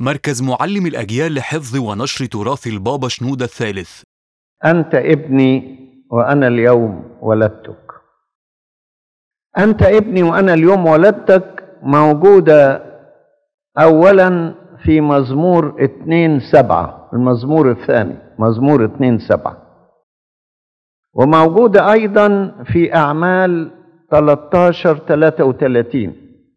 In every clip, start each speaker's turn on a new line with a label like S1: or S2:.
S1: مركز معلم الأجيال لحفظ ونشر تراث البابا شنودة الثالث
S2: أنت ابني وأنا اليوم ولدتك أنت ابني وأنا اليوم ولدتك موجودة أولا في مزمور اتنين سبعة المزمور الثاني مزمور اتنين سبعة وموجودة أيضا في أعمال 13 33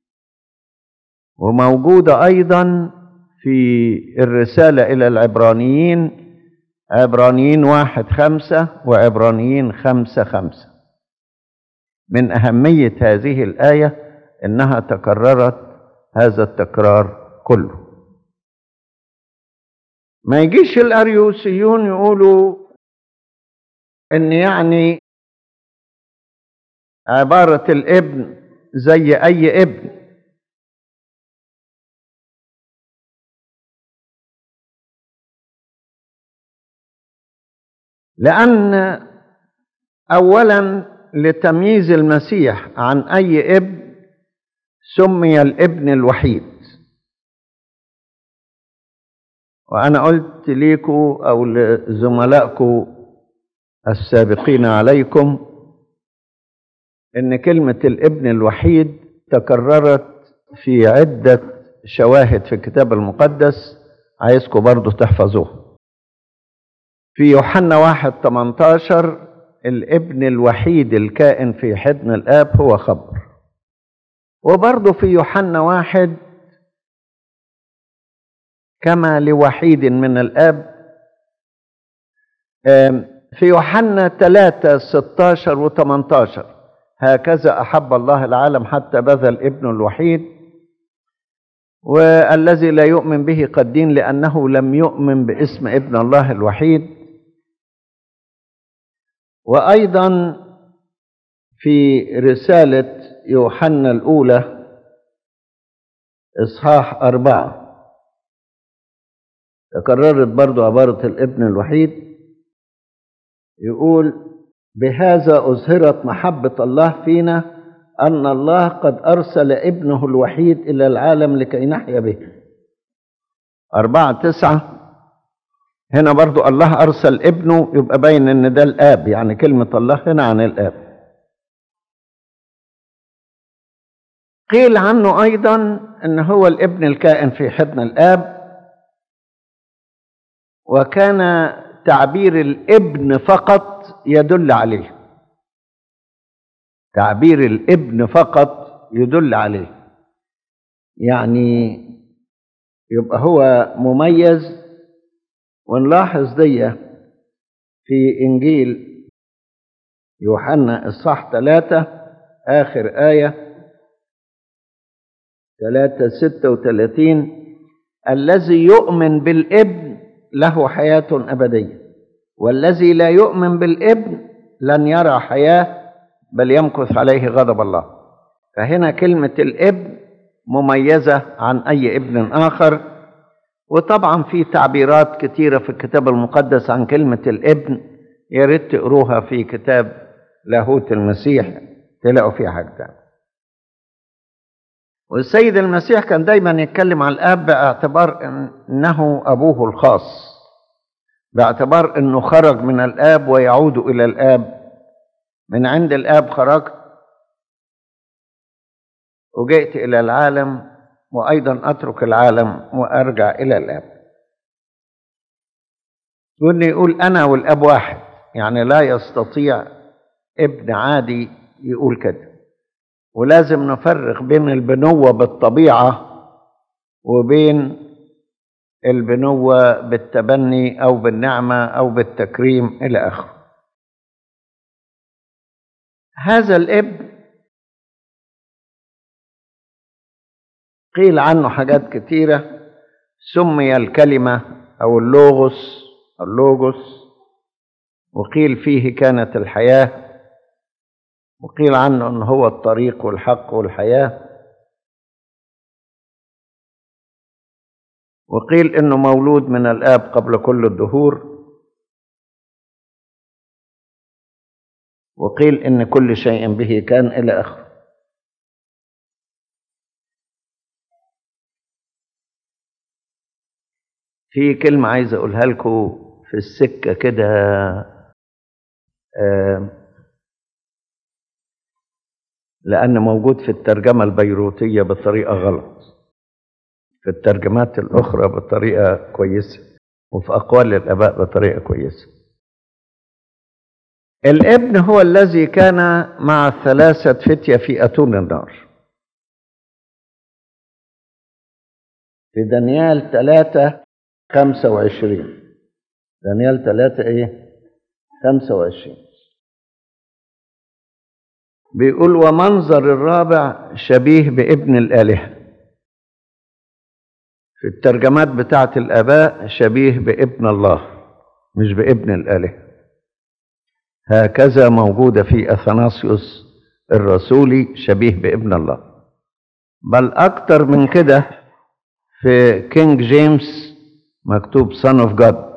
S2: وموجودة أيضا في الرسالة إلى العبرانيين عبرانيين واحد خمسة وعبرانيين خمسة خمسة من أهمية هذه الآية إنها تكررت هذا التكرار كله ما يجيش الأريوسيون يقولوا إن يعني عبارة الابن زي أي ابن لأن أولا لتمييز المسيح عن أي ابن سمي الابن الوحيد وأنا قلت ليكم أو لزملائكم السابقين عليكم إن كلمة الابن الوحيد تكررت في عدة شواهد في الكتاب المقدس عايزكم برضو تحفظوها في يوحنا واحد 18 الابن الوحيد الكائن في حضن الآب هو خبر وبرضه في يوحنا واحد كما لوحيد من الآب في يوحنا 3 16 و 18 هكذا أحب الله العالم حتى بذل ابنه الوحيد والذي لا يؤمن به قد دين لأنه لم يؤمن باسم ابن الله الوحيد وأيضا في رسالة يوحنا الأولى إصحاح أربعة تكررت برضو عبارة الابن الوحيد يقول بهذا أظهرت محبة الله فينا أن الله قد أرسل ابنه الوحيد إلى العالم لكي نحيا به أربعة تسعة هنا برضو الله أرسل ابنه يبقى باين إن ده الآب يعني كلمة الله هنا عن الآب قيل عنه أيضا إن هو الابن الكائن في حضن الآب وكان تعبير الابن فقط يدل عليه تعبير الابن فقط يدل عليه يعني يبقى هو مميز ونلاحظ دي في إنجيل يوحنا الصح ثلاثة آخر آية ثلاثة ستة وثلاثين الذي يؤمن بالابن له حياة أبدية والذي لا يؤمن بالابن لن يرى حياة بل يمكث عليه غضب الله فهنا كلمة الابن مميزة عن أي ابن آخر وطبعا في تعبيرات كثيرة في الكتاب المقدس عن كلمة الابن يا ريت تقروها في كتاب لاهوت المسيح تلاقوا فيها حاجة والسيد المسيح كان دايما يتكلم عن الاب باعتبار انه ابوه الخاص باعتبار انه خرج من الاب ويعود الى الاب من عند الاب خرجت وجئت الى العالم وايضا اترك العالم وارجع الى الاب يقول يقول انا والاب واحد يعني لا يستطيع ابن عادي يقول كده ولازم نفرق بين البنوة بالطبيعة وبين البنوة بالتبني أو بالنعمة أو بالتكريم إلى آخره هذا الابن قيل عنه حاجات كتيرة سمي الكلمة أو اللوغوس اللوغوس وقيل فيه كانت الحياه وقيل عنه ان هو الطريق والحق والحياه وقيل انه مولود من الاب قبل كل الدهور وقيل ان كل شيء به كان الى اخره في كلمة عايز أقولها لكم في السكة كده آه، لأن موجود في الترجمة البيروتية بطريقة غلط في الترجمات الأخرى بطريقة كويسة وفي أقوال الآباء بطريقة كويسة الابن هو الذي كان مع الثلاثة فتية في أتون النار في دانيال ثلاثة خمسة وعشرين دانيال ثلاثة إيه خمسة وعشرين بيقول ومنظر الرابع شبيه بابن الآلهة في الترجمات بتاعت الآباء شبيه بابن الله مش بابن الآلهة هكذا موجودة في أثناسيوس الرسولي شبيه بابن الله بل أكتر من كده في كينج جيمس مكتوب son of God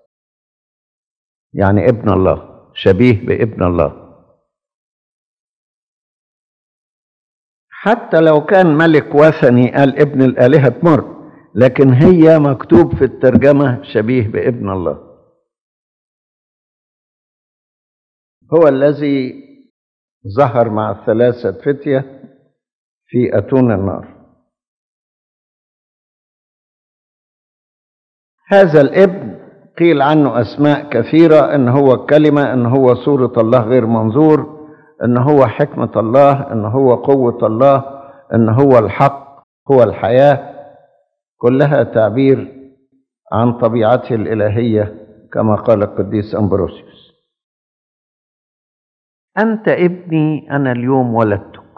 S2: يعني ابن الله شبيه بابن الله حتى لو كان ملك وثني قال ابن الآلهة تمر لكن هي مكتوب في الترجمة شبيه بابن الله هو الذي ظهر مع الثلاثة فتية في أتون النار هذا الابن قيل عنه أسماء كثيرة إن هو الكلمة إن هو صورة الله غير منظور إن هو حكمة الله إن هو قوة الله إن هو الحق هو الحياة كلها تعبير عن طبيعته الإلهية كما قال القديس أمبروسيوس أنت ابني أنا اليوم ولدتك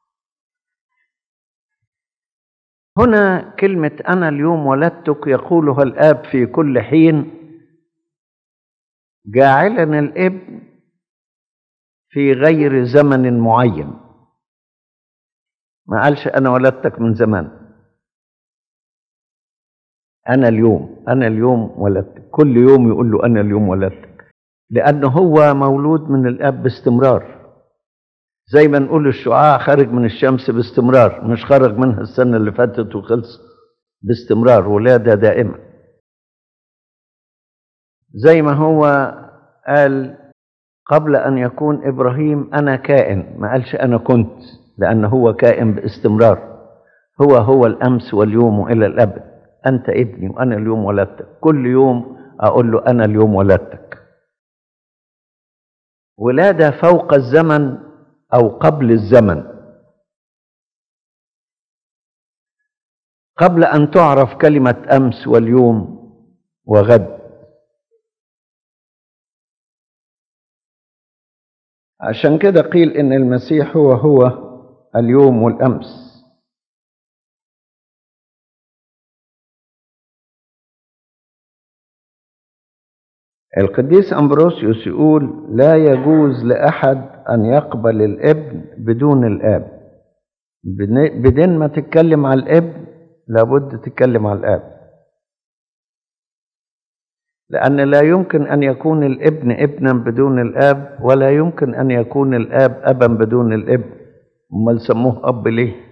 S2: هنا كلمة أنا اليوم ولدتك يقولها الآب في كل حين جاعلا الابن في غير زمن معين ما قالش أنا ولدتك من زمان أنا اليوم أنا اليوم ولدتك كل يوم يقول له أنا اليوم ولدتك لأنه هو مولود من الأب باستمرار زي ما نقول الشعاع خارج من الشمس باستمرار مش خرج منها السنة اللي فاتت وخلص باستمرار ولادة دائمة زي ما هو قال قبل أن يكون إبراهيم أنا كائن ما قالش أنا كنت لأن هو كائن باستمرار هو هو الأمس واليوم وإلى الأبد أنت ابني وأنا اليوم ولدتك كل يوم أقول له أنا اليوم ولدتك ولادة فوق الزمن أو قبل الزمن قبل أن تعرف كلمة أمس واليوم وغد عشان كده قيل إن المسيح هو هو اليوم والأمس القديس أمبروسيوس يقول لا يجوز لأحد أن يقبل الابن بدون الآب بدين ما تتكلم على الابن لابد تتكلم على الآب لأن لا يمكن أن يكون الابن ابنا بدون الآب ولا يمكن أن يكون الآب أبا بدون الابن أمال سموه أب ليه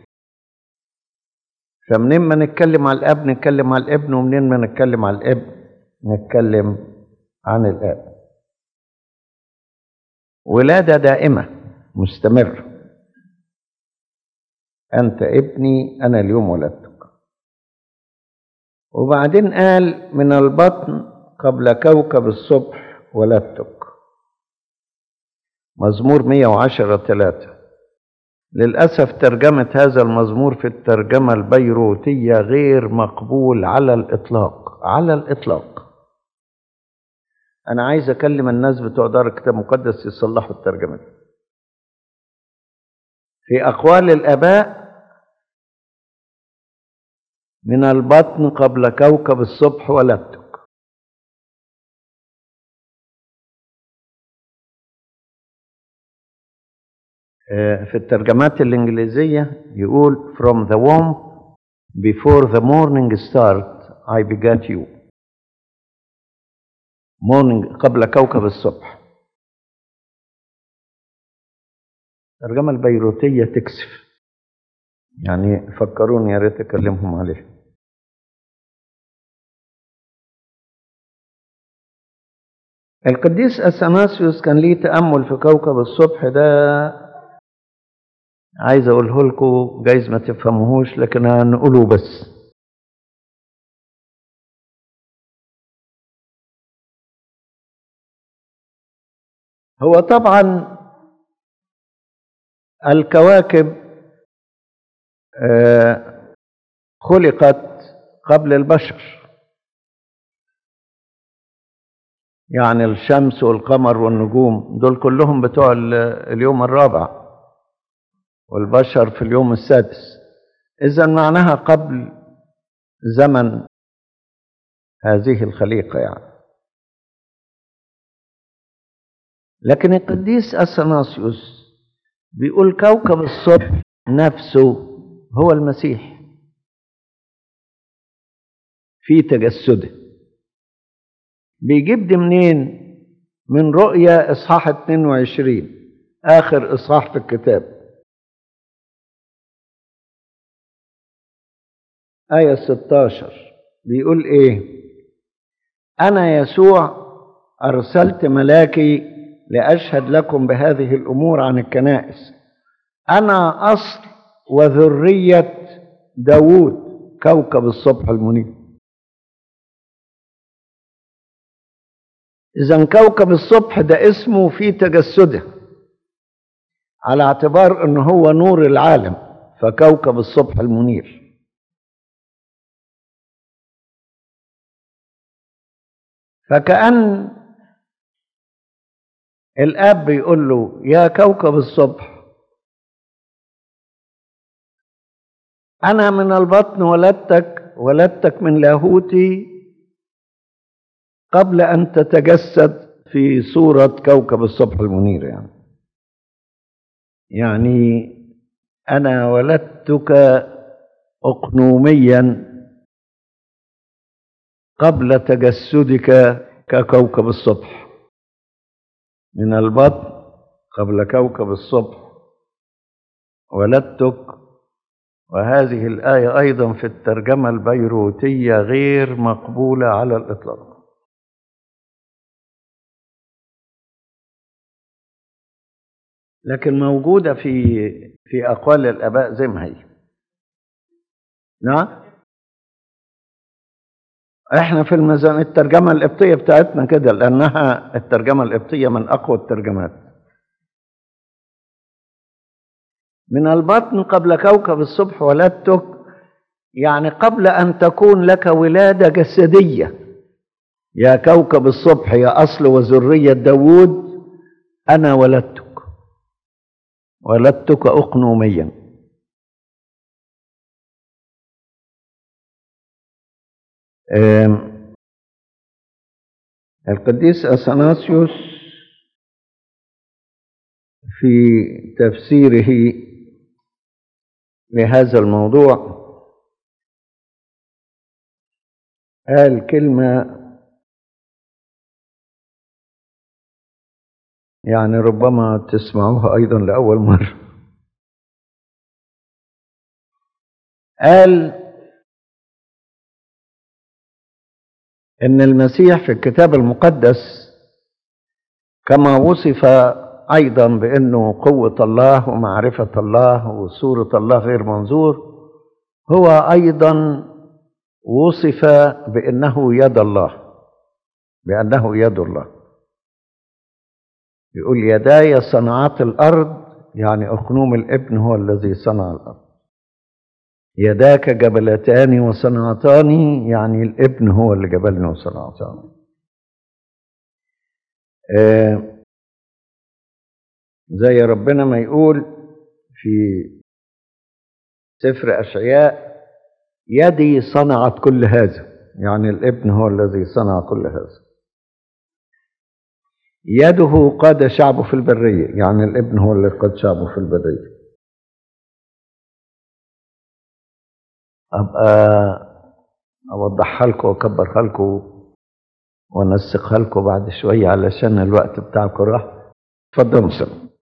S2: فمنين ما نتكلم على الآب نتكلم على الابن ومنين ما نتكلم على الابن نتكلم عن الآب ولادة دائمة مستمرة أنت ابني أنا اليوم ولدتك وبعدين قال من البطن قبل كوكب الصبح ولدتك مزمور 110 3 للأسف ترجمة هذا المزمور في الترجمة البيروتية غير مقبول على الإطلاق على الإطلاق أنا عايز أكلم الناس بتوع دار الكتاب المقدس يصلحوا الترجمة دي. في أقوال الآباء من البطن قبل كوكب الصبح ولدتك في الترجمات الإنجليزية يقول from the womb before the morning start I begat you morning قبل كوكب الصبح الترجمة البيروتية تكسف يعني فكروني يا ريت اكلمهم عليه القديس اثناسيوس كان ليه تامل في كوكب الصبح ده عايز اقوله لكم جايز ما تفهموهوش لكن هنقوله بس هو طبعا الكواكب آه، خلقت قبل البشر يعني الشمس والقمر والنجوم دول كلهم بتوع ال- اليوم الرابع والبشر في اليوم السادس إذا معناها قبل زمن هذه الخليقة يعني لكن القديس أثناسيوس بيقول كوكب الصبح نفسه هو المسيح في تجسده بيجيب دي منين من رؤيا إصحاح 22 آخر إصحاح في الكتاب آية 16 بيقول إيه أنا يسوع أرسلت ملاكي لأشهد لكم بهذه الأمور عن الكنائس أنا أصل وذرية داوود كوكب الصبح المنير إذا كوكب الصبح ده اسمه في تجسده على اعتبار أنه هو نور العالم فكوكب الصبح المنير فكأن الاب بيقول له يا كوكب الصبح انا من البطن ولدتك ولدتك من لاهوتي قبل ان تتجسد في صوره كوكب الصبح المنير يعني يعني انا ولدتك اقنوميا قبل تجسدك ككوكب الصبح من البطن قبل كوكب الصبح ولدتك وهذه الآية أيضا في الترجمة البيروتية غير مقبولة على الإطلاق لكن موجودة في في أقوال الآباء زي ما هي نعم احنا في الميزان الترجمة القبطية بتاعتنا كده لأنها الترجمة القبطية من أقوى الترجمات من البطن قبل كوكب الصبح ولدتك يعني قبل أن تكون لك ولادة جسدية يا كوكب الصبح يا أصل وذرية داوود أنا ولدتك ولدتك أقنوميا آم، القديس أثناسيوس في تفسيره لهذا الموضوع قال كلمة يعني ربما تسمعوها أيضا لأول مرة قال ان المسيح في الكتاب المقدس كما وصف ايضا بانه قوه الله ومعرفه الله وصوره الله غير منظور هو ايضا وصف بانه يد الله بانه يد الله يقول يداي صنعت الارض يعني اخنوم الابن هو الذي صنع الارض يداك جبلتان وصنعتان يعني الابن هو اللي جبلني وصنعتان آه زي ربنا ما يقول في سفر أشعياء يدي صنعت كل هذا يعني الابن هو الذي صنع كل هذا يده قاد شعبه في البرية يعني الابن هو اللي قاد شعبه في البرية ابقى اوضحها لكم واكبرها لكم وانسقها لكم بعد شويه علشان الوقت بتاعكم راح اتفضلوا سلام